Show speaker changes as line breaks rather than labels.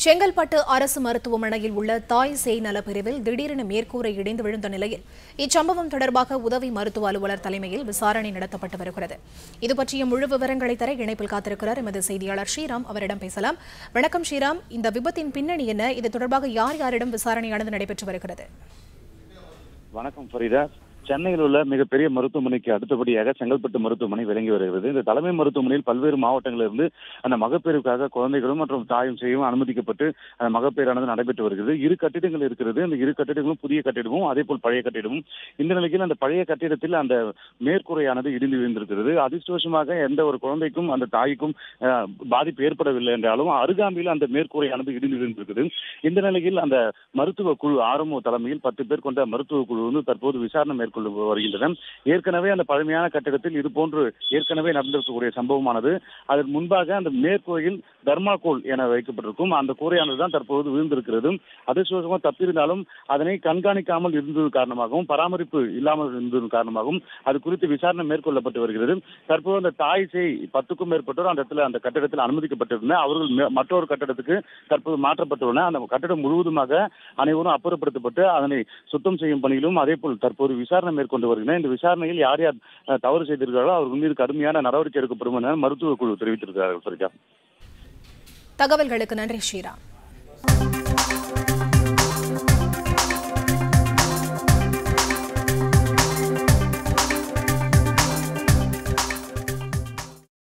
செங்கல்பட்டு அரசு மருத்துவமனையில் உள்ள தாய் சேய் நல பிரிவில் திடீரென மேற்கூரை இடிந்து விழுந்த நிலையில் இச்சம்பவம் தொடர்பாக உதவி மருத்துவ அலுவலர் தலைமையில் விசாரணை நடத்தப்பட்டு வருகிறது இது பற்றிய முழு விவரங்களை தர இணைப்பில் காத்திருக்கிறார் எமது செய்தியாளர் ஸ்ரீராம் அவரிடம் பேசலாம் வணக்கம் ஸ்ரீராம் இந்த விபத்தின் பின்னணி என்ன இது தொடர்பாக யார் யாரிடம் விசாரணையானது நடைபெற்று வருகிறது
வணக்கம் ஃபரீதா சென்னையில் உள்ள மிகப்பெரிய மருத்துவமனைக்கு அடுத்தபடியாக செங்கல்பட்டு மருத்துவமனை விளங்கி வருகிறது இந்த தலைமை மருத்துவமனையில் பல்வேறு மாவட்டங்களிலிருந்து அந்த மகப்பேறுக்காக குழந்தைகளும் மற்றும் தாயும் செய்யும் அனுமதிக்கப்பட்டு அந்த மகப்பேறானது நடைபெற்று வருகிறது இரு கட்டிடங்கள் இருக்கிறது அந்த இரு கட்டிடங்களும் புதிய கட்டிடமும் அதே போல் பழைய கட்டிடமும் இந்த நிலையில் அந்த பழைய கட்டிடத்தில் அந்த மேற்கூரையானது இடிந்து விழுந்திருக்கிறது அதிர்ஷ்டவசமாக எந்த ஒரு குழந்தைக்கும் அந்த தாய்க்கும் அஹ், பாதிப்பு ஏற்படவில்லை என்றாலும் அருகாமையில் அந்த மேற்கூரையானது இடிந்து விழுந்திருக்கிறது இந்த நிலையில் அந்த மருத்துவ குழு ஆர்எம்ஓ தலைமையில் பத்து பேர் கொண்ட மருத்துவ குழு வந்து தற்போது விசாரணை மேற்கொண்டு வருகின்றன ஏற்கனவே அந்த பழமையான கட்டிடத்தில் இது போன்று ஏற்கனவே நடந்திருக்கக்கூடிய சம்பவமானது அதற்கு முன்பாக அந்த மேற்கூரையில் தர்மாகோல் என வைக்கப்பட்டிருக்கும் அந்த கூரையானது தான் தற்போது விழுந்திருக்கிறது அதிர்ஷ்டவசமாக தப்பியிருந்தாலும் அதனை கண்காணிக்காமல் இருந்தது காரணமாகவும் பராமரிப்பு இல்லாமல் இருந்தது காரணமாகவும் அது குறித்து விசாரணை மேற்கொள்ளப்பட்டு வருகிறது தற்போது அந்த தாய் சேய் பத்துக்கும் மேற்பட்டோர் அந்த இடத்துல அந்த கட்டிடத்தில் அனுமதிக்கப்பட்டிருந்தனர் அவர்கள் மே- மற்றொரு கட்டிடத்துக்கு தற்போது மாற்றப்பட்டுள்ளன அந்த கட்டிடம் முழுவதுமாக அனைவரும் அப்புறப்படுத்தப்பட்டு அதனை சுத்தம் செய்யும் பணியிலும் அதே போல் தற்போது விசாரணை மேற்கொண்டு வருகின்றன இந்த விசாரணையில் யார் யார் அஹ், தவறு செய்திருக்கிறார்களோ அவர்கள் மீது கடுமையான நடவடிக்கை எடுக்கப்படும் என மருத்துவ குழு தெரிவித்திருக்கிறார்கள் சரியா
தகவல்களுக்கு நன்றி ஸ்ரீராம்